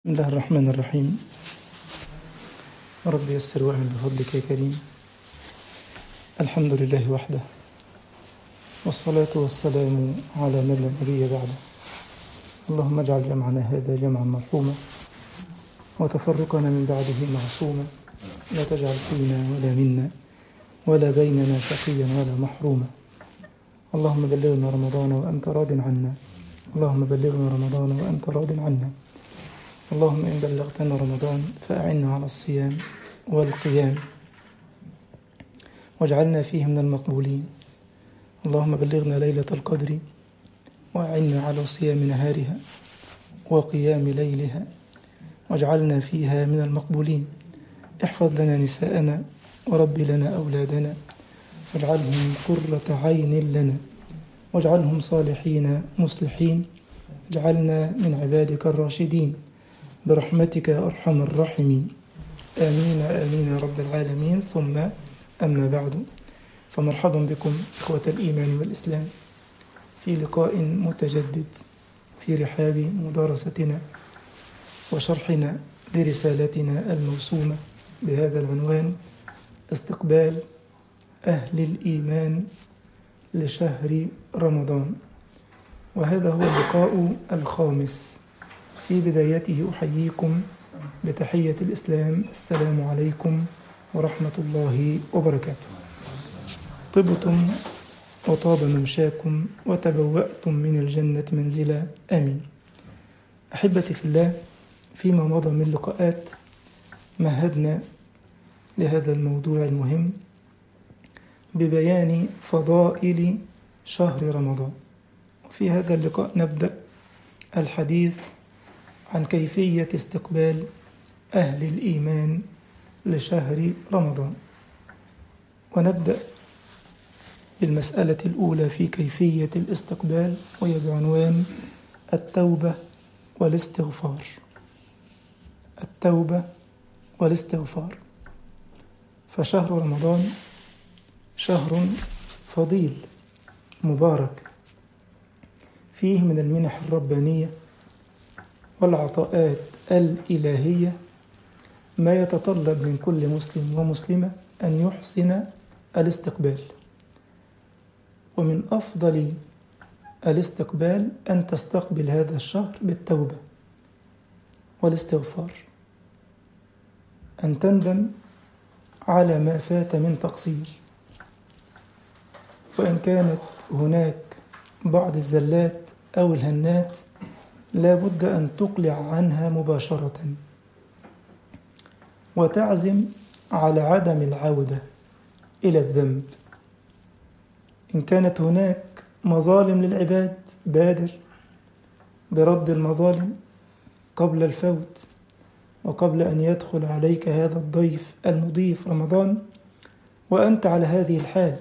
بسم الله الرحمن الرحيم رب يسر واعمل بفضلك يا كريم الحمد لله وحده والصلاة والسلام على من لا نبي بعده اللهم اجعل جمعنا هذا جمعا مرحوما وتفرقنا من بعده معصوما لا تجعل فينا ولا منا ولا بيننا شقيا ولا محروما اللهم بلغنا رمضان وأنت راض عنا اللهم بلغنا رمضان وأنت راض عنا اللهم إن بلغتنا رمضان فأعنا على الصيام والقيام واجعلنا فيه من المقبولين اللهم بلغنا ليلة القدر وأعنا على صيام نهارها وقيام ليلها واجعلنا فيها من المقبولين احفظ لنا نساءنا ورب لنا أولادنا واجعلهم قرة عين لنا واجعلهم صالحين مصلحين اجعلنا من عبادك الراشدين برحمتك يا أرحم الراحمين آمين آمين يا رب العالمين ثم أما بعد فمرحبا بكم إخوة الإيمان والإسلام في لقاء متجدد في رحاب مدارستنا وشرحنا لرسالتنا الموسومة بهذا العنوان استقبال أهل الإيمان لشهر رمضان وهذا هو اللقاء الخامس في بدايته أحييكم بتحية الإسلام السلام عليكم ورحمة الله وبركاته طبتم وطاب ممشاكم وتبوأتم من الجنة منزلا آمين أحبتي في الله فيما مضى من لقاءات مهدنا لهذا الموضوع المهم ببيان فضائل شهر رمضان وفي هذا اللقاء نبدأ الحديث عن كيفية استقبال أهل الإيمان لشهر رمضان ونبدأ بالمسألة الأولى في كيفية الاستقبال وهي بعنوان التوبة والاستغفار التوبة والاستغفار فشهر رمضان شهر فضيل مبارك فيه من المنح الربانيه والعطاءات الإلهية ما يتطلب من كل مسلم ومسلمة أن يحسن الاستقبال ومن أفضل الاستقبال أن تستقبل هذا الشهر بالتوبة والاستغفار أن تندم على ما فات من تقصير وإن كانت هناك بعض الزلات أو الهنات لا بد أن تقلع عنها مباشرة وتعزم على عدم العودة إلى الذنب إن كانت هناك مظالم للعباد بادر برد المظالم قبل الفوت وقبل أن يدخل عليك هذا الضيف المضيف رمضان وأنت على هذه الحال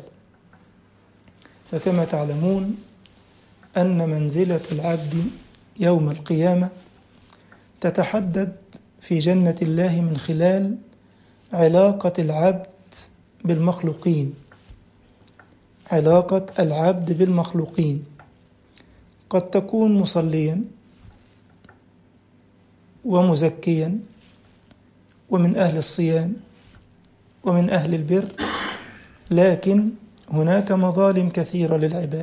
فكما تعلمون أن منزلة العبد يوم القيامة تتحدد في جنة الله من خلال علاقة العبد بالمخلوقين علاقة العبد بالمخلوقين قد تكون مصليا ومزكيا ومن أهل الصيام ومن أهل البر لكن هناك مظالم كثيرة للعباد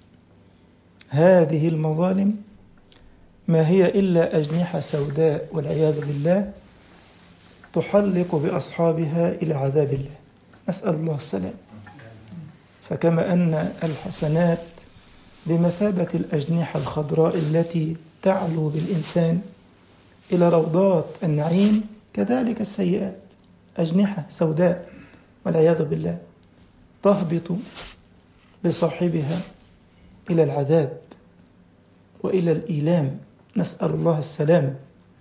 هذه المظالم ما هي إلا أجنحة سوداء والعياذ بالله تحلق بأصحابها إلى عذاب الله نسأل الله السلام فكما أن الحسنات بمثابة الأجنحة الخضراء التي تعلو بالإنسان إلى روضات النعيم كذلك السيئات أجنحة سوداء والعياذ بالله تهبط بصاحبها إلى العذاب وإلى الإيلام نسأل الله السلامة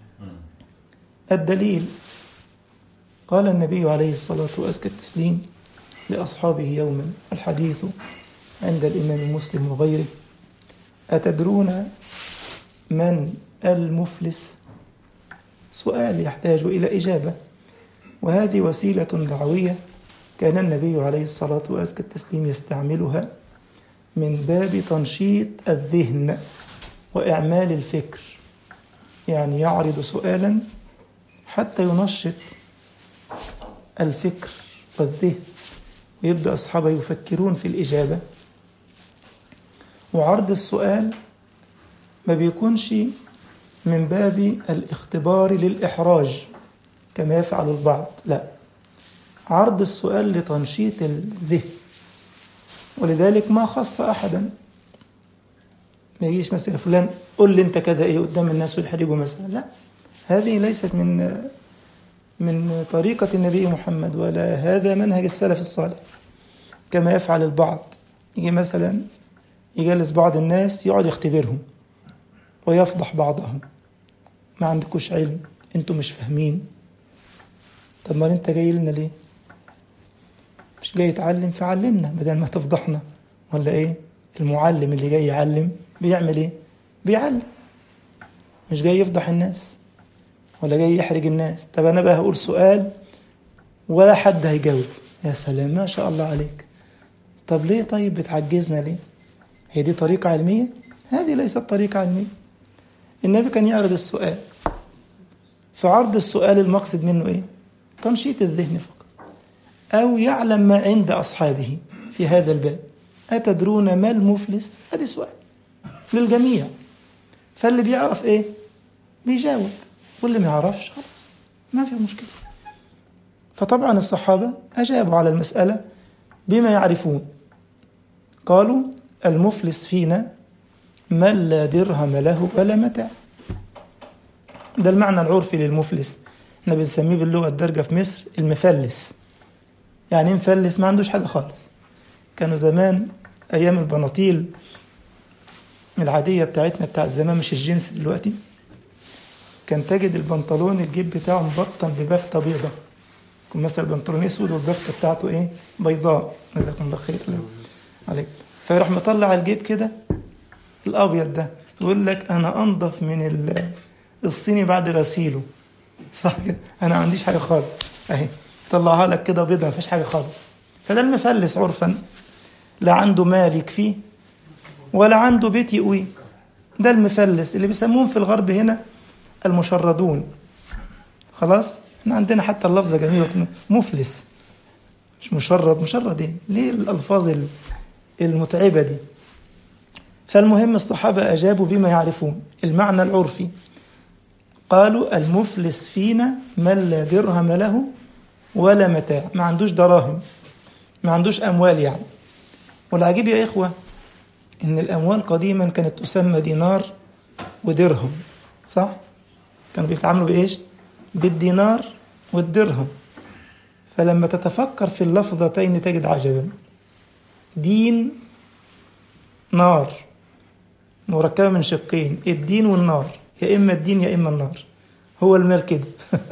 الدليل قال النبي عليه الصلاة وأزكى التسليم لأصحابه يوما الحديث عند الإمام مسلم وغيره أتدرون من المفلس سؤال يحتاج إلى إجابة وهذه وسيلة دعوية كان النبي عليه الصلاة وأزكى التسليم يستعملها من باب تنشيط الذهن وإعمال الفكر يعني يعرض سؤالا حتى ينشط الفكر والذهن ويبدأ أصحابه يفكرون في الإجابة وعرض السؤال ما بيكونش من باب الاختبار للإحراج كما يفعل البعض لا عرض السؤال لتنشيط الذهن ولذلك ما خص أحدا ما يجيش مثلا فلان قل لي انت كده ايه قدام الناس ويحرجوا مثلا لا هذه ليست من من طريقة النبي محمد ولا هذا منهج السلف الصالح كما يفعل البعض يجي مثلا يجلس بعض الناس يقعد يختبرهم ويفضح بعضهم ما عندكوش علم انتوا مش فاهمين طب ما انت جاي لنا ليه مش جاي يتعلم فعلمنا بدل ما تفضحنا ولا ايه المعلم اللي جاي يعلم بيعمل ايه بيعلم مش جاي يفضح الناس ولا جاي يحرج الناس طب انا بقى هقول سؤال ولا حد هيجاوب يا سلام ما شاء الله عليك طب ليه طيب بتعجزنا ليه هي دي طريقة علمية هذه ليست طريقة علمية النبي كان يعرض السؤال في عرض السؤال المقصد منه ايه تنشيط الذهن فقط او يعلم ما عند اصحابه في هذا الباب اتدرون ما المفلس هذا سؤال للجميع فاللي بيعرف ايه بيجاوب واللي ما يعرفش خلاص ما في مشكله فطبعا الصحابه اجابوا على المساله بما يعرفون قالوا المفلس فينا من لا درهم له ولا متاع ده المعنى العرفي للمفلس احنا بنسميه باللغه الدارجه في مصر المفلس يعني ايه مفلس ما عندوش حاجه خالص كانوا زمان ايام البناطيل العاديه بتاعتنا بتاع زمان مش الجنس دلوقتي كان تجد البنطلون الجيب بتاعه مبطن ببافته بيضة يكون مثلا البنطلون اسود والبافته بتاعته ايه بيضاء جزاكم الله خير عليك فيروح مطلع الجيب كده الابيض ده يقول لك انا انضف من الصيني بعد غسيله صح كده انا ما عنديش حاجه خالص اهي طلعها لك كده بيضه ما فيش حاجه خالص فده المفلس عرفا لا عنده مال يكفيه ولا عنده بيت يقويه ده المفلس اللي بيسموهم في الغرب هنا المشردون خلاص احنا عندنا حتى اللفظه جميله مفلس مش مشرد مشرد ايه ليه الالفاظ المتعبه دي فالمهم الصحابه اجابوا بما يعرفون المعنى العرفي قالوا المفلس فينا من لا درهم له ولا متاع ما عندوش دراهم ما عندوش اموال يعني والعجيب يا اخوه ان الاموال قديما كانت تسمى دينار ودرهم صح كانوا بيتعاملوا بايش بالدينار والدرهم فلما تتفكر في اللفظتين تجد عجبا دين نار مركبة من شقين الدين والنار يا إما الدين يا إما النار هو المال كده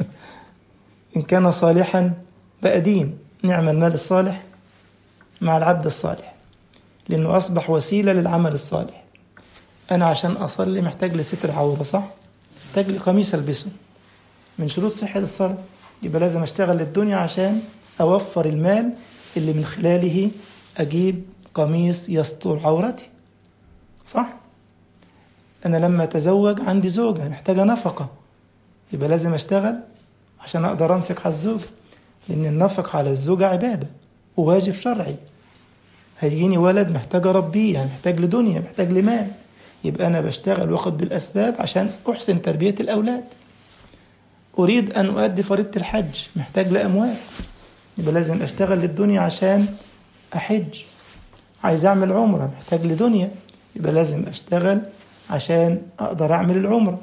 إن كان صالحا بقى دين نعم المال الصالح مع العبد الصالح لأنه أصبح وسيلة للعمل الصالح أنا عشان أصلي محتاج لستر عورة صح؟ محتاج لقميص ألبسه من شروط صحة الصلاة يبقى لازم أشتغل للدنيا عشان أوفر المال اللي من خلاله أجيب قميص يستر عورتي صح؟ أنا لما أتزوج عندي زوجة محتاجة نفقة يبقى لازم أشتغل عشان أقدر أنفق على الزوجة لأن النفق على الزوجة عبادة وواجب شرعي هيجيني ولد محتاج أربيه يعني محتاج لدنيا محتاج لمال يبقى أنا بشتغل واخد بالأسباب عشان أحسن تربية الأولاد أريد أن أؤدي فريضة الحج محتاج لأموال يبقى لازم أشتغل للدنيا عشان أحج عايز أعمل عمرة محتاج لدنيا يبقى لازم أشتغل عشان أقدر أعمل العمرة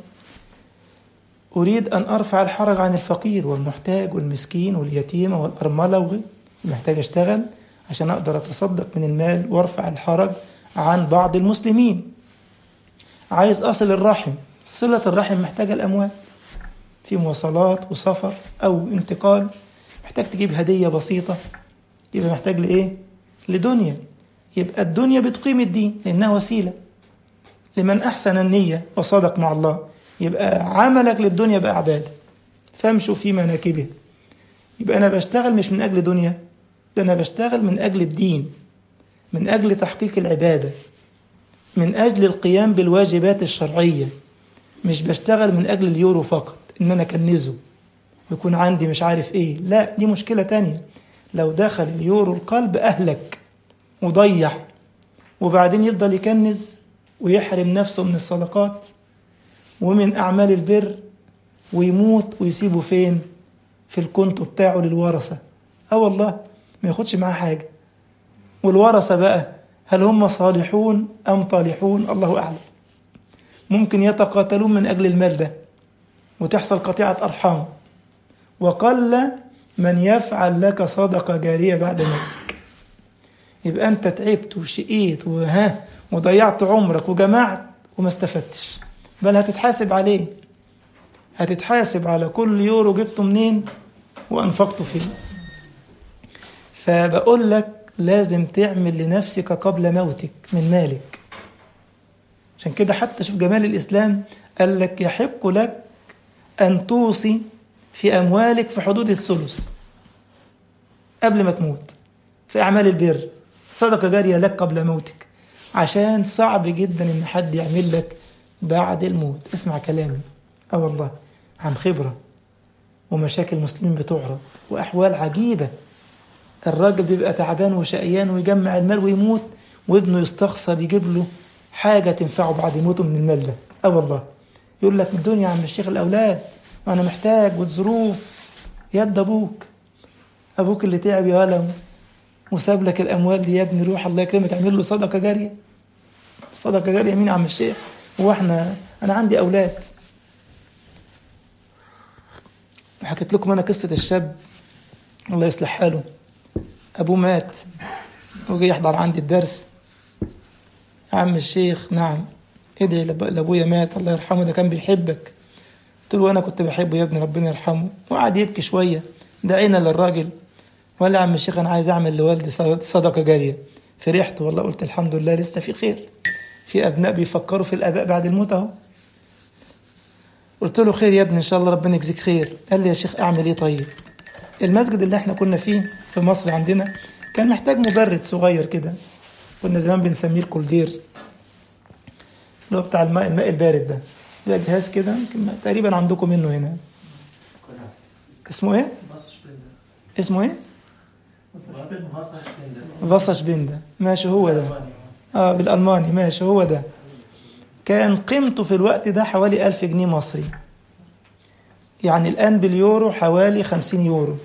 أريد أن أرفع الحرج عن الفقير والمحتاج والمسكين واليتيم والأرملة وغيره محتاج أشتغل عشان أقدر أتصدق من المال وأرفع الحرج عن بعض المسلمين عايز أصل الرحم صلة الرحم محتاجة الأموال في مواصلات وسفر أو انتقال محتاج تجيب هدية بسيطة يبقى محتاج لإيه؟ لدنيا يبقى الدنيا بتقيم الدين لأنها وسيلة لمن أحسن النية وصدق مع الله يبقى عملك للدنيا بقى عبادة فامشوا في مناكبها يبقى أنا بشتغل مش من أجل دنيا ده أنا بشتغل من أجل الدين من أجل تحقيق العبادة من أجل القيام بالواجبات الشرعية مش بشتغل من أجل اليورو فقط إن أنا أكنزه يكون عندي مش عارف إيه لا دي مشكلة تانية لو دخل اليورو القلب أهلك وضيع وبعدين يفضل يكنز ويحرم نفسه من الصدقات ومن أعمال البر ويموت ويسيبه فين في الكونتو بتاعه للورثة اه والله ما ياخدش معاه حاجة والورثة بقى هل هم صالحون أم طالحون الله أعلم ممكن يتقاتلون من أجل المال ده وتحصل قطيعة أرحام وقل من يفعل لك صدقة جارية بعد موتك يبقى أنت تعبت وشقيت وها وضيعت عمرك وجمعت وما استفدتش بل هتتحاسب عليه هتتحاسب على كل يورو جبته منين وأنفقته فيه فبقول لك لازم تعمل لنفسك قبل موتك من مالك عشان كده حتى شوف جمال الإسلام قال لك يحق لك أن توصي في أموالك في حدود الثلث قبل ما تموت في أعمال البر صدقة جارية لك قبل موتك عشان صعب جدا إن حد يعمل لك بعد الموت اسمع كلامي اه والله عن خبرة ومشاكل المسلمين بتعرض وأحوال عجيبة الراجل بيبقى تعبان وشقيان ويجمع المال ويموت وابنه يستخسر يجيب له حاجة تنفعه بعد موته من المال ده اه والله يقول لك الدنيا يا عم الشيخ الأولاد وأنا محتاج والظروف يد أبوك أبوك اللي تعب يا ولم وساب لك الأموال دي يا ابني روح الله يكرمك اعمل له صدقة جارية صدقة جارية مين يا عم الشيخ هو احنا أنا عندي أولاد حكيت لكم أنا قصة الشاب الله يصلح حاله أبوه مات وجي يحضر عندي الدرس يا عم الشيخ نعم ادعي لأبويا مات الله يرحمه ده كان بيحبك قلت له أنا كنت بحبه يا ابني ربنا يرحمه وقعد يبكي شوية دعينا للراجل وقال لي يا عم الشيخ أنا عايز أعمل لوالدي صدقة جارية فرحت والله قلت الحمد لله لسه في خير في أبناء بيفكروا في الآباء بعد الموت أهو قلت له خير يا ابني إن شاء الله ربنا يجزيك خير قال لي يا شيخ أعمل إيه طيب المسجد اللي احنا كنا فيه في مصر عندنا كان محتاج مبرد صغير كده كنا زمان بنسميه الكولدير اللي هو بتاع الماء الماء البارد ده ده جهاز كده تقريبا عندكم منه هنا اسمه ايه؟ اسمه ايه؟ فاسا شبندا ماشي هو ده اه بالالماني ماشي هو ده كان قيمته في الوقت ده حوالي ألف جنيه مصري يعني الآن باليورو حوالي خمسين يورو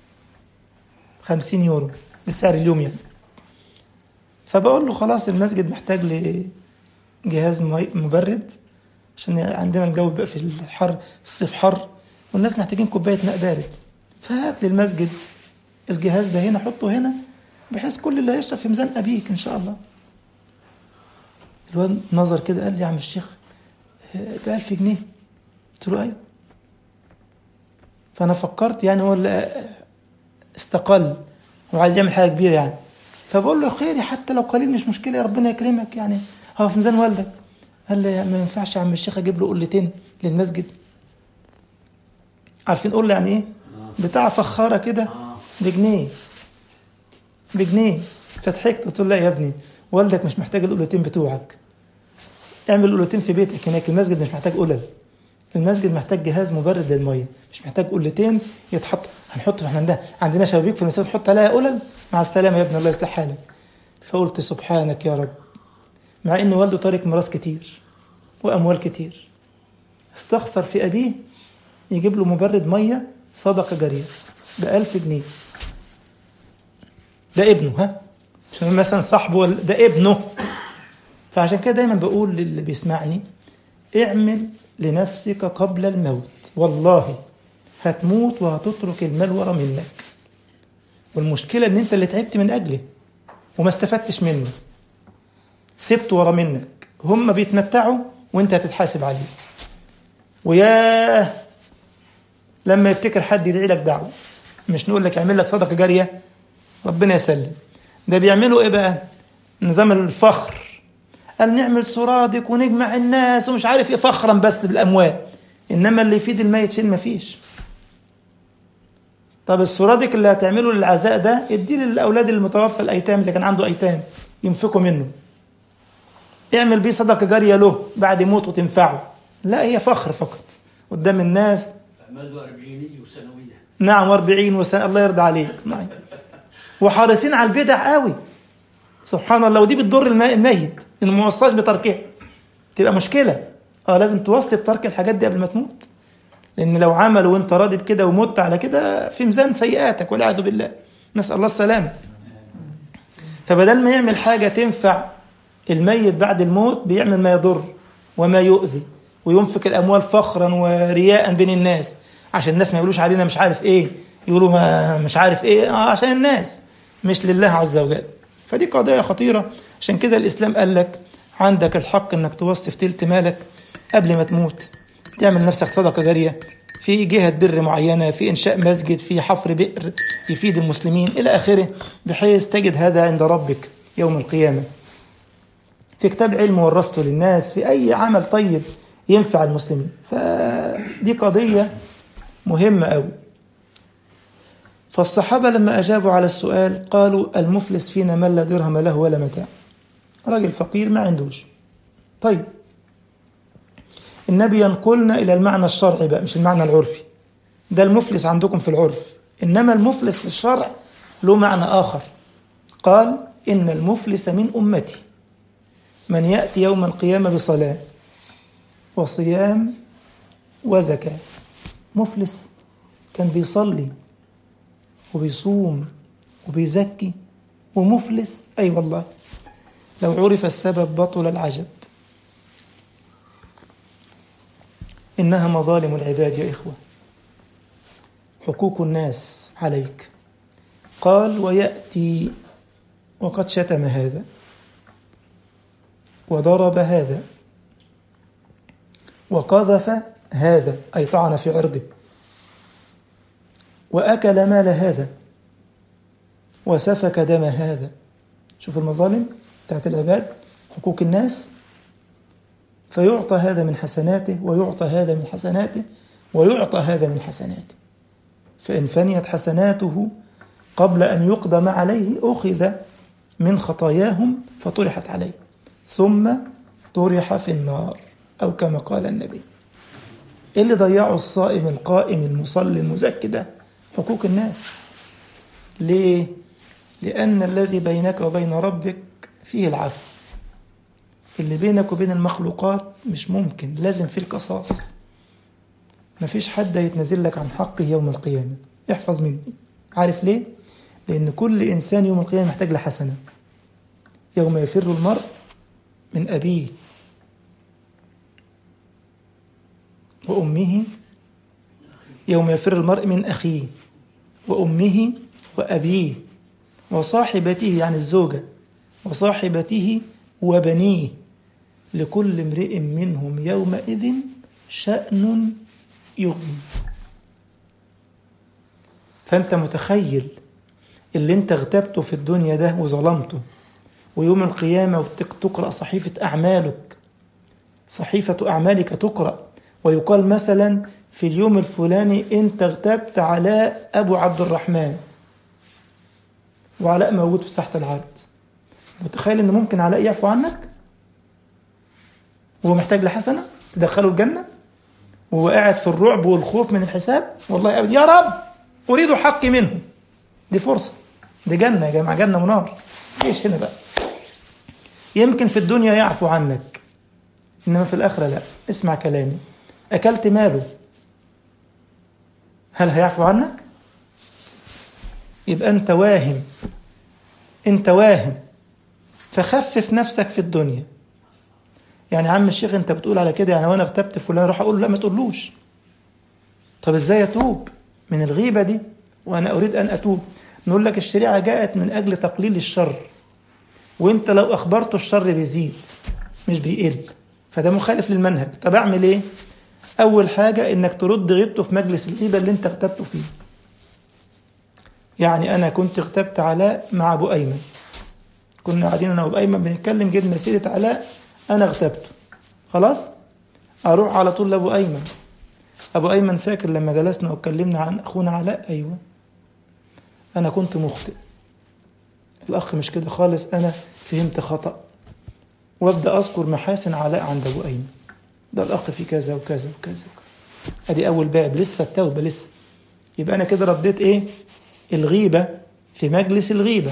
خمسين يورو بالسعر اليوم يعني فبقول له خلاص المسجد محتاج لجهاز مبرد عشان عندنا الجو بقى في الحر الصيف حر والناس محتاجين كوباية ماء بارد فهات لي المسجد الجهاز ده هنا حطه هنا بحيث كل اللي هيشرب في ميزان أبيك إن شاء الله الواد نظر كده قال لي يا عم الشيخ ب 1000 جنيه قلت له ايوه فانا فكرت يعني هو اللي استقل وعايز يعمل حاجه كبيره يعني فبقول له خيري حتى لو قليل مش مشكله يا ربنا يكرمك يعني هو في ميزان والدك قال لي ما ينفعش يا عم الشيخ اجيب له قلتين للمسجد عارفين قله يعني ايه بتاع فخاره كده بجنيه بجنيه فضحكت قلت له لا يا ابني والدك مش محتاج القلتين بتوعك اعمل قلتين في بيتك هناك المسجد مش محتاج قلل المسجد محتاج جهاز مبرد للميه مش محتاج قلتين يتحط هنحط احنا عندنا عندنا شبابيك في المسجد نحط عليها قلل مع السلامه يا ابني الله يصلح حالك فقلت سبحانك يا رب مع ان والده تارك ميراث كتير واموال كتير استخسر في ابيه يجيب له مبرد ميه صدقه جاريه ب 1000 جنيه ده ابنه ها عشان مثلا صاحبه ده ابنه فعشان كده دايما بقول للي بيسمعني اعمل لنفسك قبل الموت والله هتموت وهتترك المال ورا منك والمشكله ان انت اللي تعبت من اجله وما استفدتش منه سبت ورا منك هم بيتمتعوا وانت هتتحاسب عليه وياه لما يفتكر حد يدعي لك دعوه مش نقول لك اعمل لك صدقه جاريه ربنا يسلم ده بيعملوا ايه بقى نظام الفخر قال نعمل سرادق ونجمع الناس ومش عارف ايه فخرا بس بالاموال انما اللي يفيد الميت فين مفيش طب السرادق اللي هتعمله للعزاء ده اديه للاولاد المتوفى الايتام اذا كان عنده ايتام ينفقوا منه اعمل بيه صدقه جاريه له بعد موته تنفعه لا هي فخر فقط قدام الناس اعمال أربعينية وسنوية نعم واربعين وسنة الله يرضى عليك نعم وحريصين على البدع قوي سبحان الله ودي بتضر الم- الميت إن ما وصاش بتركها تبقى مشكلة اه لازم توصي بترك الحاجات دي قبل ما تموت لأن لو عمل وأنت راضي بكده ومت على كده في ميزان سيئاتك والعياذ بالله نسأل الله السلامة فبدل ما يعمل حاجة تنفع الميت بعد الموت بيعمل ما يضر وما يؤذي وينفق الأموال فخرا ورياء بين الناس عشان الناس ما يقولوش علينا مش عارف إيه يقولوا ما مش عارف إيه آه عشان الناس مش لله عز وجل فدي قضية خطيرة عشان كده الإسلام قال لك عندك الحق إنك توصي في تلت مالك قبل ما تموت تعمل نفسك صدقة جارية في جهة بر معينة في إنشاء مسجد في حفر بئر يفيد المسلمين إلى آخره بحيث تجد هذا عند ربك يوم القيامة في كتاب علم ورثته للناس في أي عمل طيب ينفع المسلمين فدي قضية مهمة أوي فالصحابة لما أجابوا على السؤال قالوا المفلس فينا من لا درهم له ولا متاع راجل فقير ما عندوش طيب النبي ينقلنا إلى المعنى الشرعي بقى مش المعنى العرفي ده المفلس عندكم في العرف إنما المفلس في الشرع له معنى آخر قال إن المفلس من أمتي من يأتي يوم القيامة بصلاة وصيام وزكاة مفلس كان بيصلي وبيصوم وبيزكي ومفلس أي أيوة والله لو عرف السبب بطل العجب إنها مظالم العباد يا إخوة حقوق الناس عليك قال ويأتي وقد شتم هذا وضرب هذا وقذف هذا أي طعن في عرضه وأكل مال هذا وسفك دم هذا شوف المظالم بتاعت العباد حقوق الناس فيعطى هذا من حسناته ويعطى هذا من حسناته ويعطى هذا من حسناته فإن فنيت حسناته قبل أن يقدم عليه أخذ من خطاياهم فطرحت عليه ثم طرح في النار أو كما قال النبي إيه اللي ضيعه الصائم القائم المصلي المزكي ده حقوق الناس ليه؟ لأن الذي بينك وبين ربك فيه العفو اللي بينك وبين المخلوقات مش ممكن لازم في القصاص مفيش حد يتنزل لك عن حقه يوم القيامة احفظ مني عارف ليه؟ لأن كل إنسان يوم القيامة محتاج لحسنة يوم يفر المرء من أبيه وأمه يوم يفر المرء من أخيه وأمه وأبيه وصاحبته يعني الزوجة وصاحبته وبنيه لكل امرئ منهم يومئذ شأن يغني فأنت متخيل اللي انت اغتبته في الدنيا ده وظلمته ويوم القيامة وتقرأ صحيفة أعمالك صحيفة أعمالك تقرأ ويقال مثلا في اليوم الفلاني انت اغتبت علاء أبو عبد الرحمن وعلاء موجود في ساحة العرض متخيل ان ممكن علاء يعفو عنك وهو محتاج لحسنة تدخله الجنة وهو قاعد في الرعب والخوف من الحساب والله أبدا يا رب أريد حقي منه دي فرصة دي جنة يا جماعة جنة ونار ايش هنا بقى يمكن في الدنيا يعفو عنك إنما في الآخرة لا اسمع كلامي أكلت ماله هل هيعفو عنك يبقى أنت واهم أنت واهم فخفف نفسك في الدنيا يعني عم الشيخ انت بتقول على كده يعني وانا اغتبت فلان اروح اقول له لا ما تقولوش طب ازاي اتوب من الغيبه دي وانا اريد ان اتوب نقول لك الشريعه جاءت من اجل تقليل الشر وانت لو اخبرته الشر بيزيد مش بيقل فده مخالف للمنهج طب اعمل ايه اول حاجه انك ترد غيبته في مجلس الغيبه اللي انت اغتبته فيه يعني انا كنت اغتبت علاء مع ابو ايمن كنا قاعدين انا وابو ايمن بنتكلم جبنا سيره علاء انا اغتبته خلاص اروح على طول لابو ايمن ابو ايمن فاكر لما جلسنا واتكلمنا عن اخونا علاء ايوه انا كنت مخطئ الاخ مش كده خالص انا فهمت خطا وابدا اذكر محاسن علاء عند ابو ايمن ده الأخ في كذا وكذا وكذا وكذا أدي أول باب لسه التوبة لسه يبقى أنا كده رديت إيه الغيبة في مجلس الغيبة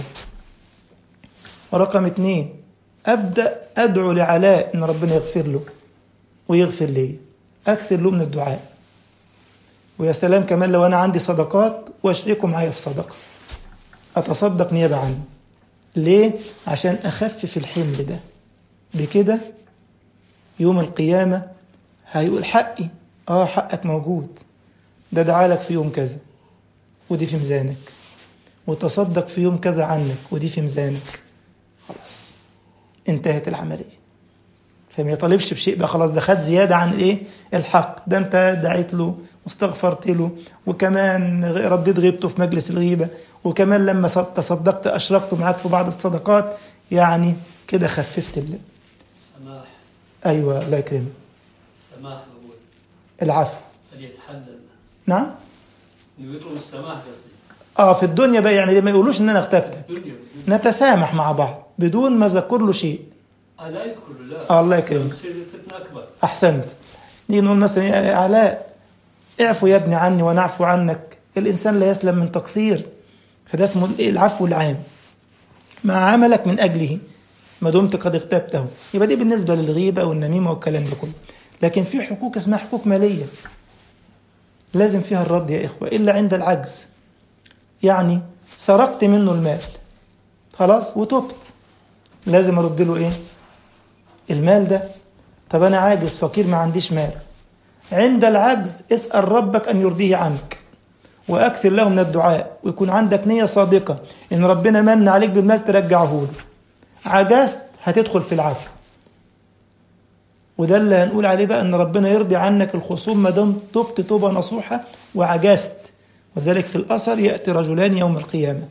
رقم اتنين أبدأ أدعو لعلاء إن ربنا يغفر له ويغفر لي أكثر له من الدعاء ويا سلام كمان لو أنا عندي صدقات وأشركه معايا في صدقة أتصدق نيابة عنه ليه؟ عشان أخفف الحمل ده بكده يوم القيامة هيقول حقي آه حقك موجود ده دعالك في يوم كذا ودي في ميزانك وتصدق في يوم كذا عنك ودي في ميزانك خلاص انتهت العملية فما يطالبش بشيء بقى خلاص ده خد زيادة عن ايه الحق ده انت دعيت له واستغفرت له وكمان رديت غيبته في مجلس الغيبة وكمان لما تصدقت أشركت معاك في بعض الصدقات يعني كده خففت الله سماح أيوة الله يكرمك سماح بقول العفو فليتحلل نعم انه يطلب السماح قصدي اه في الدنيا بقى يعني ما يقولوش ان انا اغتبتك الدنيا الدنيا. نتسامح مع بعض بدون ما اذكر له شيء آه لا يذكر لا آه الله يكرمك يصير الفتنه اكبر احسنت نيجي نقول مثلا يا علاء اعفو يا ابني عني وانا اعفو عنك الانسان لا يسلم من تقصير فده اسمه العفو العام مع عملك من اجله ما دمت قد اغتبته يبقى دي بالنسبه للغيبه والنميمه والكلام ده كله لكن في حقوق اسمها حقوق ماليه لازم فيها الرد يا اخوه الا عند العجز يعني سرقت منه المال خلاص وتبت لازم ارد له ايه المال ده طب انا عاجز فقير ما عنديش مال عند العجز اسال ربك ان يرضيه عنك واكثر له من الدعاء ويكون عندك نيه صادقه ان ربنا من عليك بالمال ترجعه له عجزت هتدخل في العفو وده اللي هنقول عليه بقى ان ربنا يرضي عنك الخصوم ما دام تبت توبه نصوحه وعجزت وذلك في الاثر ياتي رجلان يوم القيامه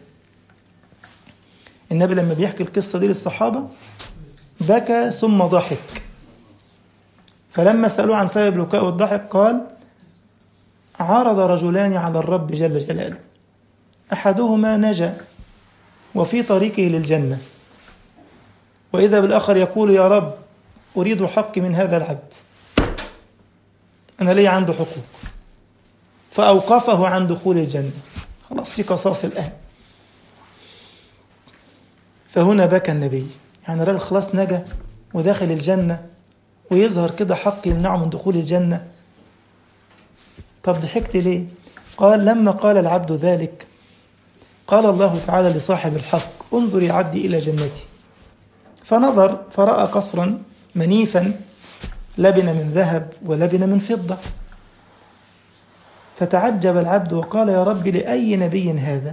النبي لما بيحكي القصه دي للصحابه بكى ثم ضحك فلما سالوه عن سبب البكاء والضحك قال عرض رجلان على الرب جل جلاله احدهما نجا وفي طريقه للجنه واذا بالاخر يقول يا رب اريد حقي من هذا العبد انا لي عنده حقوق فاوقفه عن دخول الجنه خلاص في قصاص الان فهنا بكى النبي يعني الراجل خلاص نجا وداخل الجنه ويظهر كده حق يمنعه من دخول الجنه طب ضحكت ليه قال لما قال العبد ذلك قال الله تعالى لصاحب الحق انظر يا عبدي الى جنتي فنظر فراى قصرا منيفا لبن من ذهب ولبن من فضه فتعجب العبد وقال يا رب لاي نبي هذا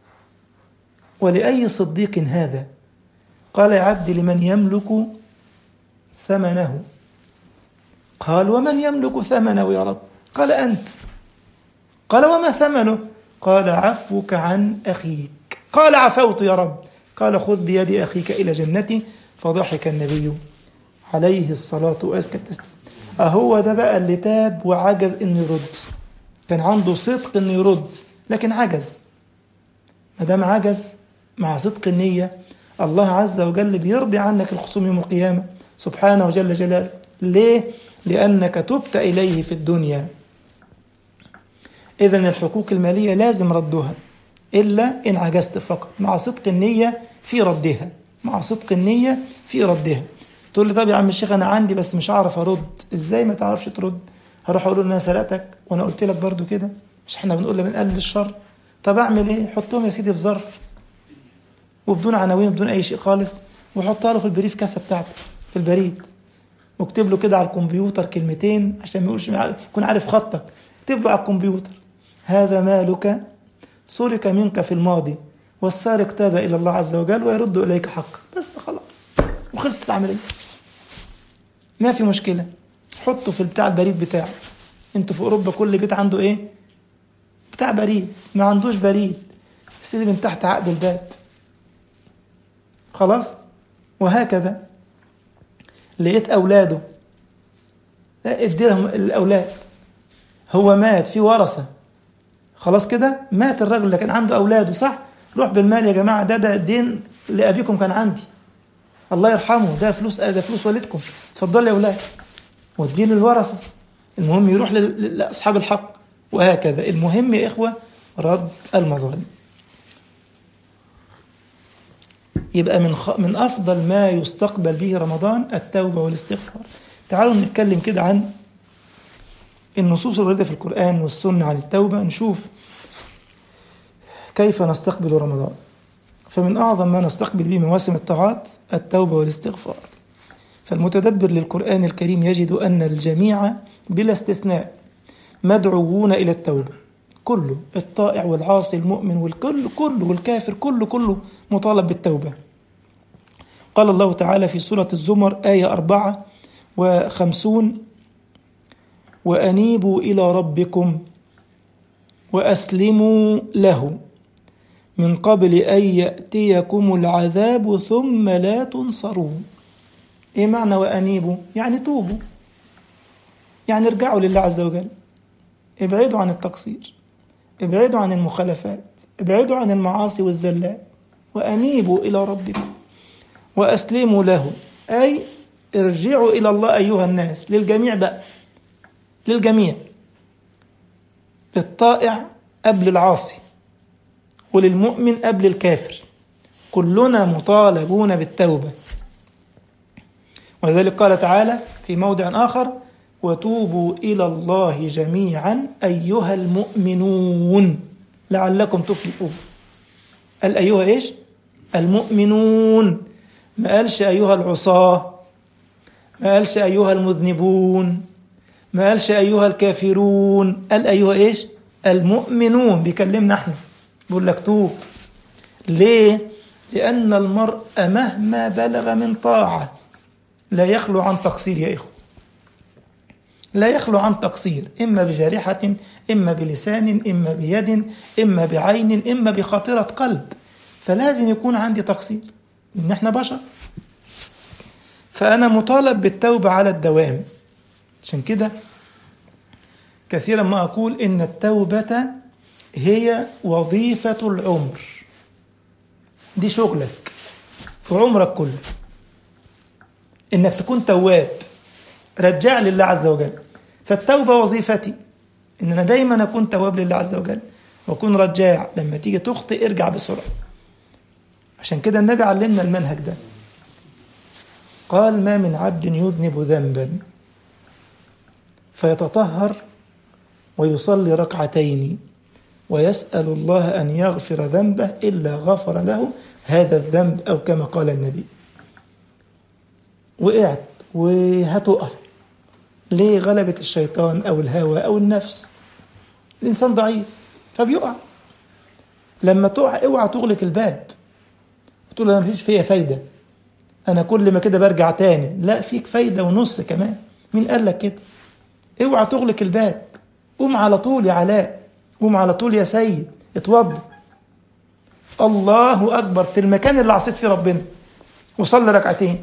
ولاي صديق هذا قال يا عبد لمن يملك ثمنه قال ومن يملك ثمنه يا رب قال انت قال وما ثمنه قال عفوك عن اخيك قال عفوت يا رب قال خذ بيد اخيك الى جنتي فضحك النبي عليه الصلاة وأزكى التسليم أهو ده بقى اللي تاب وعجز إنه يرد كان عنده صدق إنه يرد لكن عجز ما دام عجز مع صدق النية الله عز وجل بيرضي عنك الخصوم يوم القيامة سبحانه وجل جلاله ليه؟ لأنك تبت إليه في الدنيا إذا الحقوق المالية لازم ردها إلا إن عجزت فقط مع صدق النية في ردها مع صدق النية في ردها تقول لي طب يا عم الشيخ انا عندي بس مش هعرف ارد ازاي ما تعرفش ترد هروح اقول له ان انا سرقتك وانا قلت لك برضو كده مش احنا بنقول من قلب الشر طب اعمل ايه حطهم يا سيدي في ظرف وبدون عناوين بدون اي شيء خالص وحطها له في البريف كاسه بتاعته في البريد واكتب له كده على الكمبيوتر كلمتين عشان ما يقولش يكون عارف خطك اكتب له على الكمبيوتر هذا مالك سرق منك في الماضي والسارق تاب الى الله عز وجل ويرد اليك حقك بس خلاص وخلصت العمليه ما في مشكله حطه في بتاع البريد بتاعه انتوا في اوروبا كل بيت عنده ايه بتاع بريد ما عندوش بريد استلم من تحت عقد الباب خلاص وهكذا لقيت اولاده ادي لهم الاولاد هو مات في ورثه خلاص كده مات الراجل اللي كان عنده اولاده صح روح بالمال يا جماعه ده ده الدين لابيكم كان عندي الله يرحمه ده فلوس ده فلوس والدكم اتفضلوا يا اولاد والدين للورثة المهم يروح لل- لأصحاب الحق وهكذا المهم يا إخوة رد المظالم يبقى من خ... من أفضل ما يستقبل به رمضان التوبة والاستغفار تعالوا نتكلم كده عن النصوص الواردة في القرآن والسنة عن التوبة نشوف كيف نستقبل رمضان فمن أعظم ما نستقبل به مواسم الطاعات التوبة والاستغفار فالمتدبر للقرآن الكريم يجد أن الجميع بلا استثناء مدعوون إلى التوبة كله الطائع والعاصي المؤمن والكل كله والكافر كله كله مطالب بالتوبة قال الله تعالى في سورة الزمر آية أربعة وخمسون وأنيبوا إلى ربكم وأسلموا له من قبل أن يأتيكم العذاب ثم لا تنصرون إيه معنى وأنيبوا؟ يعني توبوا يعني ارجعوا لله عز وجل ابعدوا عن التقصير ابعدوا عن المخالفات ابعدوا عن المعاصي والزلات وأنيبوا إلى ربكم وأسلموا له أي ارجعوا إلى الله أيها الناس للجميع بقى للجميع للطائع قبل العاصي وللمؤمن قبل الكافر كلنا مطالبون بالتوبة ولذلك قال تعالى في موضع آخر وتوبوا إلى الله جميعا أيها المؤمنون لعلكم تفلحون قال أيها إيش المؤمنون ما قالش أيها العصاة ما قالش أيها المذنبون ما قالش أيها الكافرون قال أيها إيش المؤمنون بيكلمنا احنا بيقول لك توب ليه لأن المرء مهما بلغ من طاعة لا يخلو عن تقصير يا إخوة لا يخلو عن تقصير إما بجارحة إما بلسان إما بيد إما بعين إما بخاطرة قلب فلازم يكون عندي تقصير إن إحنا بشر فأنا مطالب بالتوبة على الدوام عشان كده كثيرا ما أقول إن التوبة هي وظيفة العمر دي شغلك في عمرك كله إنك تكون تواب رجع لله عز وجل فالتوبة وظيفتي إن أنا دايما أكون تواب لله عز وجل وأكون رجاع لما تيجي تخطئ ارجع بسرعة عشان كده النبي علمنا المنهج ده قال ما من عبد يذنب ذنبا فيتطهر ويصلي ركعتين ويسأل الله أن يغفر ذنبه إلا غفر له هذا الذنب أو كما قال النبي وقعت وهتقع ليه غلبة الشيطان أو الهوى أو النفس الإنسان ضعيف فبيقع لما تقع اوعى تغلق الباب تقول أنا مفيش فيا فايدة أنا كل ما كده برجع تاني لا فيك فايدة ونص كمان مين قال لك كده اوعى تغلق الباب قوم على طول يا علاء قوم على طول يا سيد اتوضى الله أكبر في المكان اللي عصيت فيه ربنا وصلي ركعتين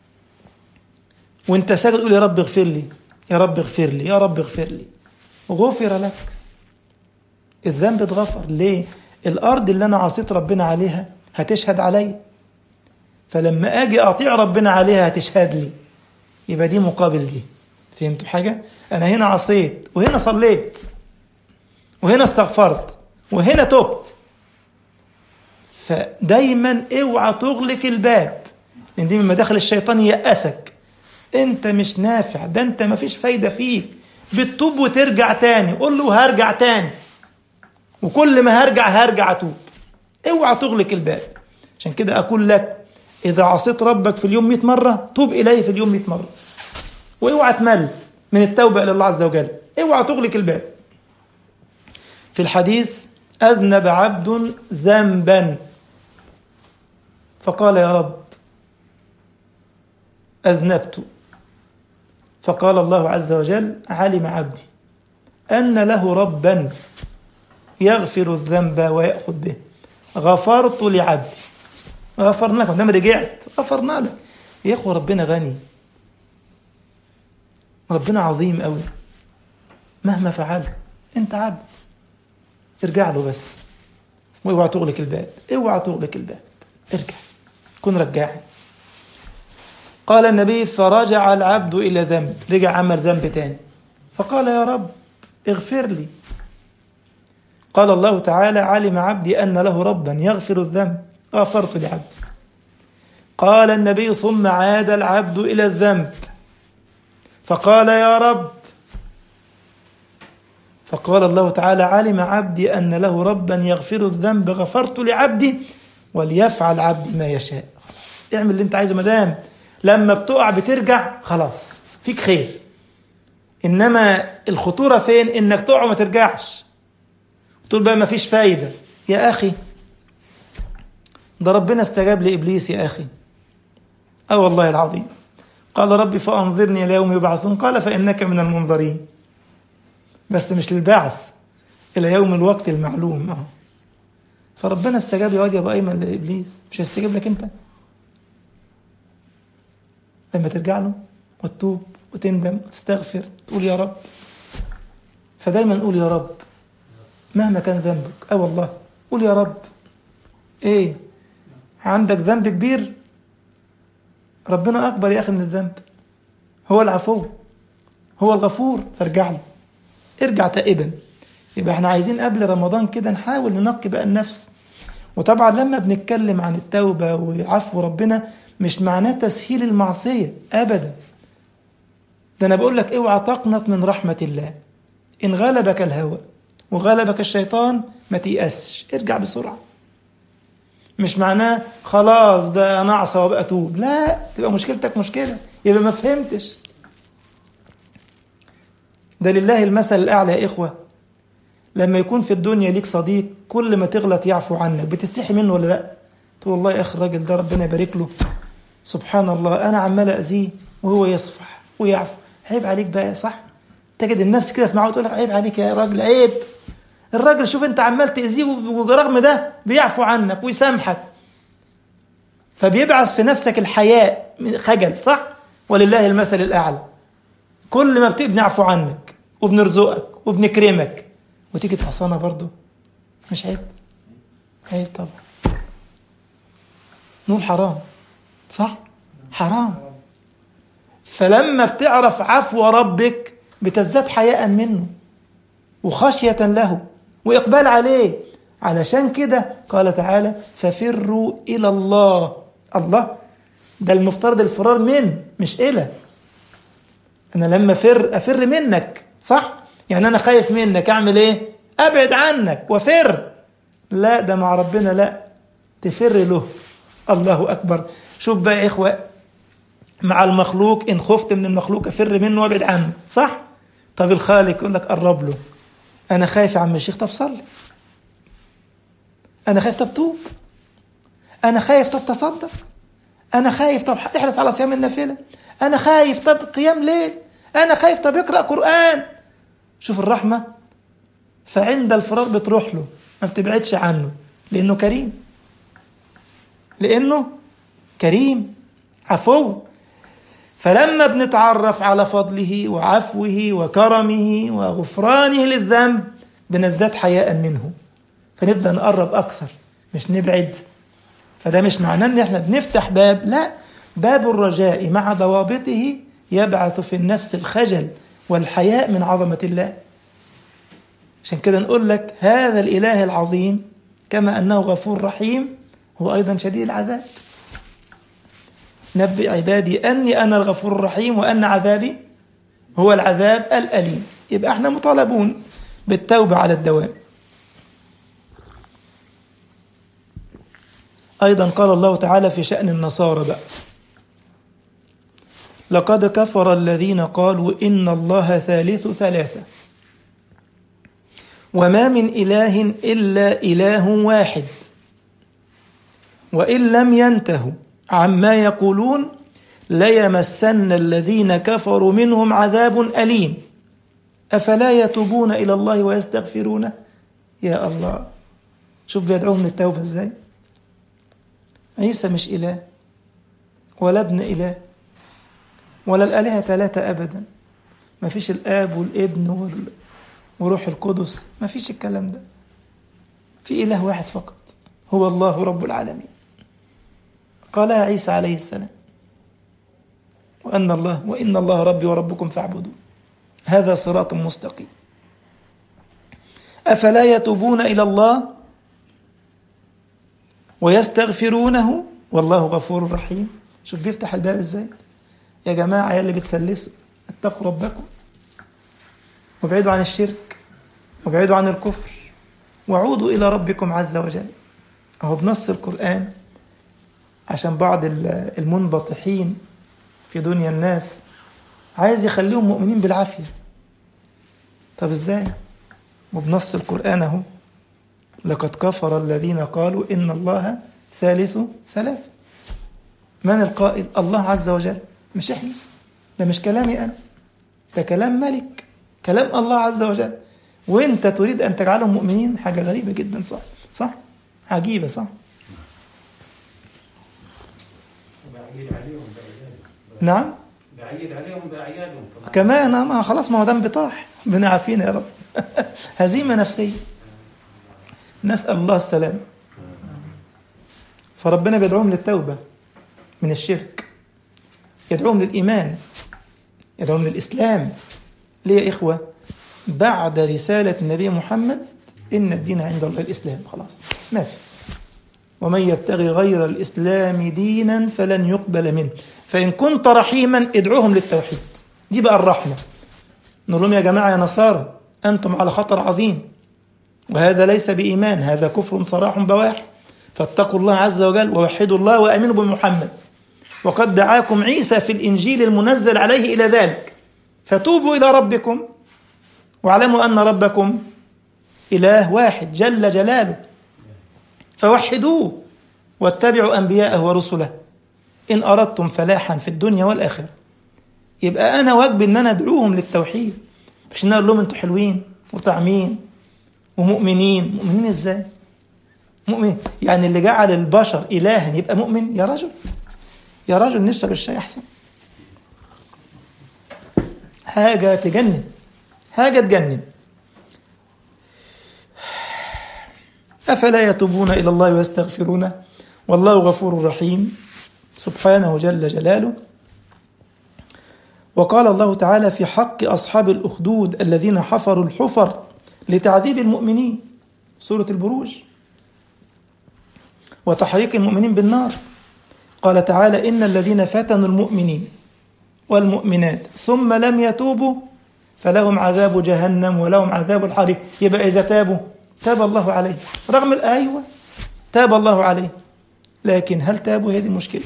وانت ساجد تقول يا رب اغفر لي يا رب اغفر لي يا رب اغفر لي غفر لك الذنب اتغفر ليه الارض اللي انا عصيت ربنا عليها هتشهد عليا فلما اجي اطيع ربنا عليها هتشهد لي يبقى دي مقابل دي فهمتوا حاجه انا هنا عصيت وهنا صليت وهنا استغفرت وهنا تبت فدايما اوعى تغلق الباب لان دي من مداخل الشيطان يأسك انت مش نافع ده انت مفيش فايدة فيك بتتوب وترجع تاني قول له هرجع تاني وكل ما هرجع هرجع اتوب اوعى تغلق الباب عشان كده اقول لك اذا عصيت ربك في اليوم 100 مرة توب اليه في اليوم 100 مرة واوعى تمل من التوبة الى الله عز وجل اوعى تغلق الباب في الحديث اذنب عبد ذنبا فقال يا رب اذنبت فقال الله عز وجل علم عبدي أن له ربا يغفر الذنب ويأخذ به غفرت لعبدي غفرنا لك ودام رجعت غفرنا لك يا إخوة ربنا غني ربنا عظيم قوي مهما فعلت أنت عبد ارجع له بس واوعى تغلق الباب اوعى تغلق الباب ارجع كن رجاعي قال النبي فرجع العبد إلى ذنب رجع عمل ذنب تاني فقال يا رب اغفر لي قال الله تعالى علم عبدي أن له ربا يغفر الذنب غفرت لعبدي قال النبي ثم عاد العبد إلى الذنب فقال يا رب فقال الله تعالى علم عبدي أن له ربا يغفر الذنب غفرت لعبدي وليفعل عبدي ما يشاء اعمل اللي انت عايزه مدام لما بتقع بترجع خلاص فيك خير انما الخطوره فين انك تقع وما ترجعش تقول بقى ما فيش فايده يا اخي ده ربنا استجاب لابليس يا اخي اه والله العظيم قال ربي فانظرني الى يوم يبعثون قال فانك من المنظرين بس مش للبعث الى يوم الوقت المعلوم اه فربنا استجاب يا واد يا ابو ايمن لابليس مش هيستجيب لك انت لما ترجع له وتتوب وتندم وتستغفر تقول يا رب فدايما قول يا رب مهما كان ذنبك اه والله قول يا رب ايه عندك ذنب كبير ربنا اكبر يا اخي من الذنب هو العفو هو الغفور فارجع له ارجع تائبا يبقى احنا عايزين قبل رمضان كده نحاول ننقي بقى النفس وطبعا لما بنتكلم عن التوبة وعفو ربنا مش معناه تسهيل المعصية أبدا ده أنا بقول لك اوعى تقنط من رحمة الله إن غلبك الهوى وغلبك الشيطان ما تيأسش ارجع بسرعة مش معناه خلاص بقى نعصى وبقى توب لا تبقى مشكلتك مشكلة يبقى ما فهمتش ده لله المثل الأعلى يا إخوة لما يكون في الدنيا ليك صديق كل ما تغلط يعفو عنك بتستحي منه ولا لا تقول والله يا أخي الراجل ده ربنا يبارك له سبحان الله أنا عمال أذيه وهو يصفح ويعفو عيب عليك بقى صح تجد النفس كده في معه تقول لك عيب عليك يا راجل عيب الراجل شوف انت عمال تأذيه ورغم ده بيعفو عنك ويسامحك فبيبعث في نفسك الحياء خجل صح ولله المثل الأعلى كل ما بنعفو عنك وبنرزقك وبنكرمك وتيجي تحصنها برضه مش عيب عيب طبعا نقول حرام صح حرام فلما بتعرف عفو ربك بتزداد حياء منه وخشية له وإقبال عليه علشان كده قال تعالى ففروا إلى الله الله ده المفترض الفرار من مش إلى أنا لما فر أفر منك صح يعني أنا خايف منك أعمل إيه أبعد عنك وفر لا ده مع ربنا لا تفر له الله أكبر شوف بقى يا إخوة مع المخلوق إن خفت من المخلوق أفر منه وابعد عنه صح طب الخالق يقول لك قرب له أنا خايف يا عم الشيخ طب صلي أنا خايف طب توب أنا خايف طب تصدق أنا خايف طب احرص على صيام النافلة أنا خايف طب قيام ليل أنا خايف طب اقرأ قرآن شوف الرحمة فعند الفراغ بتروح له ما بتبعدش عنه لأنه كريم لأنه كريم عفو فلما بنتعرف على فضله وعفوه وكرمه وغفرانه للذنب بنزداد حياء منه فنبدأ نقرب أكثر مش نبعد فده مش معناه ان احنا بنفتح باب لا باب الرجاء مع ضوابطه يبعث في النفس الخجل والحياء من عظمة الله عشان كده نقول لك هذا الإله العظيم كما أنه غفور رحيم هو أيضا شديد العذاب نبئ عبادي أني أنا الغفور الرحيم وأن عذابي هو العذاب الأليم يبقى احنا مطالبون بالتوبة على الدوام أيضا قال الله تعالى في شأن النصارى بقى لقد كفر الذين قالوا إن الله ثالث ثلاثة وما من إله إلا إله واحد وإن لم ينتهوا عما يقولون ليمسن الذين كفروا منهم عذاب أليم أفلا يتوبون إلى الله ويستغفرونه يا الله شوف بيدعوهم للتوبة ازاي عيسى مش إله ولا ابن إله ولا الآلهة ثلاثة أبدا ما فيش الآب والابن وال... وروح القدس ما فيش الكلام ده في إله واحد فقط هو الله رب العالمين قالها عيسى عليه السلام وأن الله وإن الله ربي وربكم فاعبدوا هذا صراط مستقيم أفلا يتوبون إلى الله ويستغفرونه والله غفور رحيم شوف بيفتح الباب ازاي يا جماعة يا اللي بتسلسوا اتقوا ربكم وابعدوا عن الشرك وابعدوا عن الكفر وعودوا إلى ربكم عز وجل أهو بنص القرآن عشان بعض المنبطحين في دنيا الناس عايز يخليهم مؤمنين بالعافية طب ازاي وبنص القرآن اهو لقد كفر الذين قالوا إن الله ثالث ثلاثة من القائل الله عز وجل مش احنا ده مش كلامي أنا ده كلام ملك كلام الله عز وجل وانت تريد أن تجعلهم مؤمنين حاجة غريبة جدا صح صح عجيبة صح بعيد عليهم بأعيادهم نعم بعيد عليهم بأعيادهم كمان ما خلاص ما هو ده انبطاح ربنا يعافينا يا رب هزيمة نفسية نسأل الله السلام فربنا بيدعوهم للتوبة من الشرك يدعوهم للإيمان يدعوهم للإسلام ليه يا إخوة بعد رسالة النبي محمد إن الدين عند الله الإسلام خلاص ما في ومن يبتغي غير الإسلام دينا فلن يقبل منه فإن كنت رحيما ادعوهم للتوحيد دي بقى الرحمة نقول لهم يا جماعة يا نصارى أنتم على خطر عظيم وهذا ليس بإيمان هذا كفر صراح بواح فاتقوا الله عز وجل ووحدوا الله وأمنوا بمحمد وقد دعاكم عيسى في الإنجيل المنزل عليه إلى ذلك فتوبوا إلى ربكم واعلموا أن ربكم إله واحد جل جلاله فوحدوه واتبعوا أنبياءه ورسله إن أردتم فلاحا في الدنيا والآخرة يبقى أنا واجبي إن أنا أدعوهم للتوحيد مش إن أنا أقول لهم أنتوا حلوين وطعمين ومؤمنين مؤمنين إزاي؟ مؤمن يعني اللي جعل البشر إلها يبقى مؤمن يا رجل يا رجل نشرب الشاي أحسن حاجة تجنن حاجة تجنن أفلا يتوبون إلى الله ويستغفرونه والله غفور رحيم سبحانه جل جلاله وقال الله تعالى في حق أصحاب الأخدود الذين حفروا الحفر لتعذيب المؤمنين سورة البروج وتحريق المؤمنين بالنار قال تعالى إن الذين فتنوا المؤمنين والمؤمنات ثم لم يتوبوا فلهم عذاب جهنم ولهم عذاب الحريق يبقى إذا تابوا تاب الله عليه رغم الآيوة تاب الله عليه لكن هل تابوا هذه مشكلة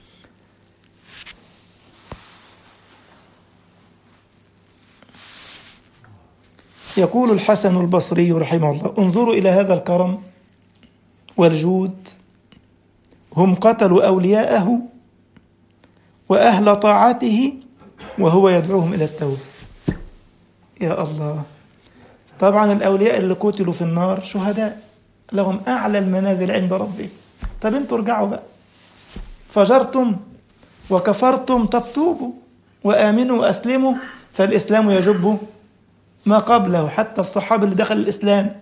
يقول الحسن البصري رحمه الله انظروا إلى هذا الكرم والجود هم قتلوا أولياءه وأهل طاعته وهو يدعوهم إلى التوبة يا الله طبعا الأولياء اللي قتلوا في النار شهداء لهم أعلى المنازل عند ربهم طب انتوا ارجعوا بقى فجرتم وكفرتم طب توبوا وآمنوا وأسلموا فالإسلام يجب ما قبله حتى الصحابة اللي دخل الإسلام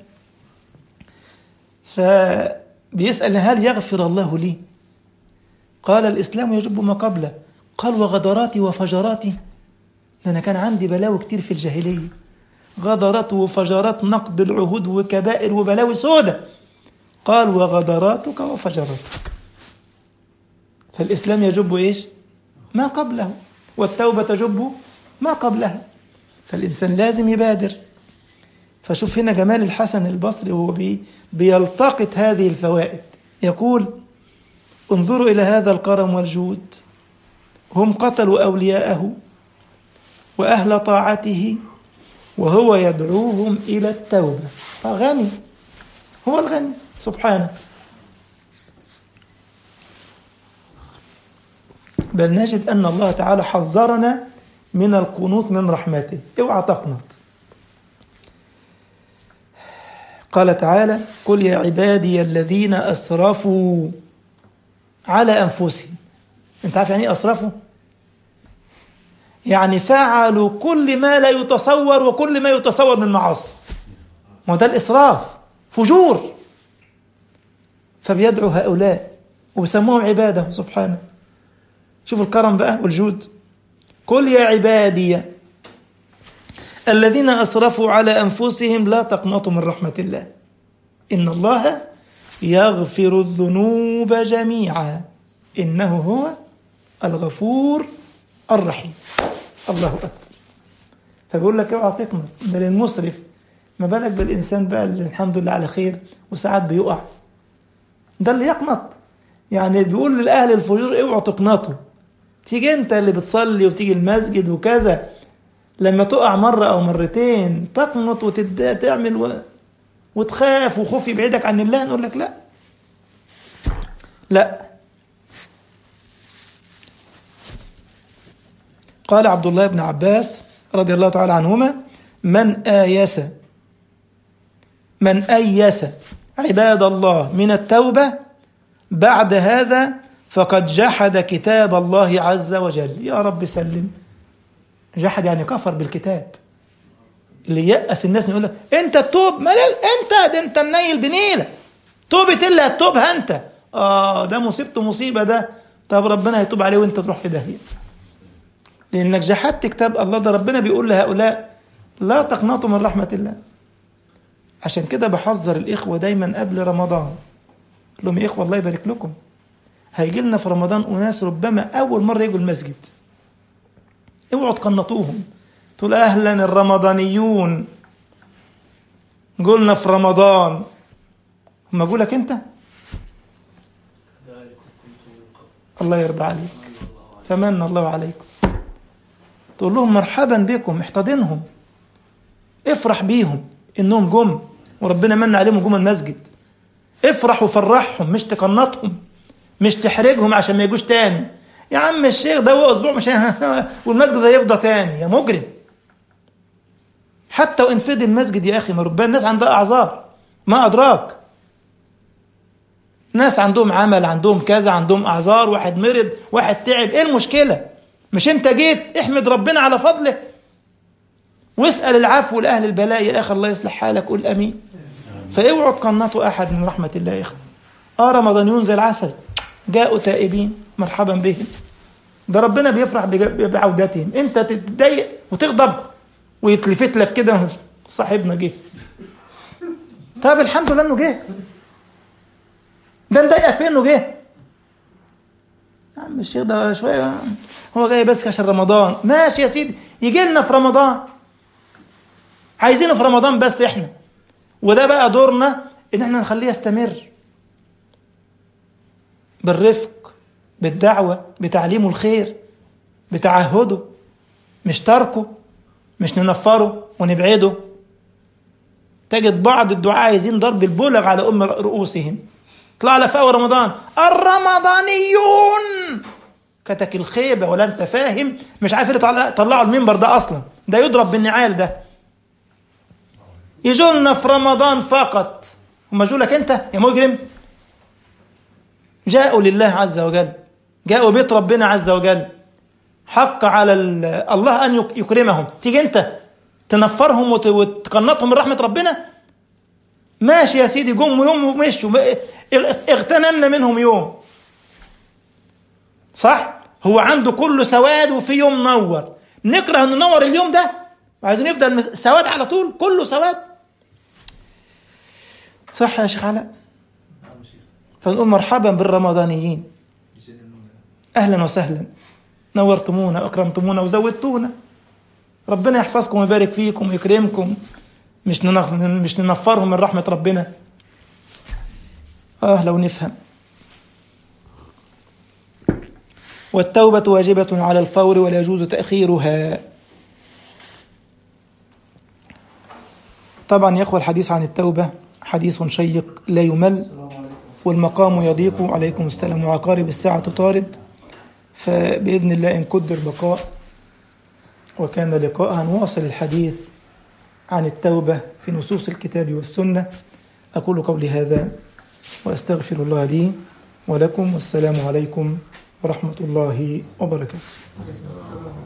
فبيسأل هل يغفر الله لي قال الإسلام يجب ما قبله قال وغدراتي وفجراتي ده أنا كان عندي بلاوي كتير في الجاهلية غدرات وفجرات نقد العهود وكبائر وبلاوي سودة قال وغدراتك وفجراتك فالإسلام يجب إيش ما قبله والتوبة تجب ما قبلها فالإنسان لازم يبادر فشوف هنا جمال الحسن البصري وهو بي بيلتقط هذه الفوائد يقول انظروا إلى هذا الكرم والجود هم قتلوا أولياءه وأهل طاعته وهو يدعوهم إلى التوبة غني هو الغني سبحانه بل نجد أن الله تعالى حذرنا من القنوط من رحمته اوعى تقنط قال تعالى قل يا عبادي الذين أسرفوا على أنفسهم أنت عارف يعني إيه أسرفوا؟ يعني فعلوا كل ما لا يتصور وكل ما يتصور من معاصي ما ده الإسراف فجور فبيدعو هؤلاء وبيسموهم عباده سبحانه شوف الكرم بقى والجود قل يا عبادي الذين أسرفوا على أنفسهم لا تقنطوا من رحمة الله إن الله يغفر الذنوب جميعا إنه هو الغفور الرحيم الله أكبر فبيقول لك اوعى تقنط ده للمسرف ما بالك بالإنسان بقى اللي الحمد لله على خير وساعات بيقع ده اللي يقنط يعني بيقول لأهل الفجور اوعوا تقنطوا تيجي انت اللي بتصلي وتيجي المسجد وكذا لما تقع مرة أو مرتين تقنط وتعمل و... وتخاف وخوف يبعدك عن الله نقول لك لا لا قال عبد الله بن عباس رضي الله تعالى عنهما من آيس من أيس عباد الله من التوبة بعد هذا فقد جحد كتاب الله عز وجل يا رب سلم جحد يعني كفر بالكتاب اللي يأس الناس يقول لك انت تتوب مالك انت ده انت منيل بنيله توبة اللي هتتوبها انت اه ده مصيبته مصيبة ده طب ربنا هيتوب عليه وانت تروح في داهية لانك جحدت كتاب الله ده ربنا بيقول لهؤلاء لا تقنطوا من رحمة الله عشان كده بحذر الإخوة دايما قبل رمضان قول لهم يا إخوة الله يبارك لكم هيجي لنا في رمضان أناس ربما أول مرة يجوا المسجد اوعوا تقنطوهم تقول أهلا الرمضانيون قلنا في رمضان هم أقول لك أنت ذلك كنت من قبل الله يرضى عليك فمن الله عليكم تقول لهم مرحبا بكم احتضنهم افرح بيهم انهم جم وربنا من عليهم جم المسجد افرح وفرحهم مش تقنطهم مش تحرجهم عشان ما يجوش تاني يا عم الشيخ ده هو اسبوع مش هي- والمسجد هيفضى تاني يا مجرم حتى وان فضي المسجد يا اخي ما ربنا الناس عندها اعذار ما ادراك ناس عندهم عمل عندهم كذا عندهم اعذار واحد مرض واحد تعب ايه المشكله مش انت جيت احمد ربنا على فضله واسال العفو لاهل البلاء يا اخي الله يصلح حالك قول امين فاوعوا تقنطوا احد من رحمه الله يا اخي اه رمضانيون زي العسل جاءوا تائبين مرحبا بهم ده ربنا بيفرح بج- بعودتهم انت تتضايق وتغضب ويتلفت لك كده صاحبنا جه طب الحمد لله انه جه ده مضايقك في انه جه يا عم الشيخ ده شويه هو جاي بس عشان رمضان ماشي يا سيدي يجي لنا في رمضان عايزينه في رمضان بس احنا وده بقى دورنا ان احنا نخليه يستمر بالرفق بالدعوة بتعليمه الخير بتعهده مش تركه مش ننفره ونبعده تجد بعض الدعاء عايزين ضرب البلغ على أم رؤوسهم طلع لك في أول رمضان الرمضانيون كتك الخيبة ولا أنت فاهم مش عارف يطلع طلعوا المنبر ده أصلا ده يضرب بالنعال ده يجوا لنا في رمضان فقط هم جوا لك أنت يا مجرم جاءوا لله عز وجل جاءوا بيت ربنا عز وجل حق على ال- الله أن يك- يكرمهم تيجي أنت تنفرهم وت- وتقنطهم من رحمة ربنا ماشي يا سيدي جم يوم ومشوا ما- اغتنمنا منهم يوم صح هو عنده كله سواد وفي يوم نور نكره ان ننور اليوم ده وعايزين يفضل مس- سواد على طول كله سواد صح يا شيخ علاء فنقول مرحبا بالرمضانيين اهلا وسهلا نورتمونا واكرمتمونا وزودتونا ربنا يحفظكم ويبارك فيكم ويكرمكم مش ننف- مش ننفرهم من رحمه ربنا اه لو نفهم والتوبة واجبة على الفور ولا يجوز تأخيرها طبعا يا أخوة الحديث عن التوبة حديث شيق لا يمل والمقام يضيق عليكم السلام وعقارب الساعة تطارد فبإذن الله إن قدر بقاء وكان لقاء هنواصل الحديث عن التوبة في نصوص الكتاب والسنة أقول قولي هذا وأستغفر الله لي ولكم والسلام عليكم ورحمة الله وبركاته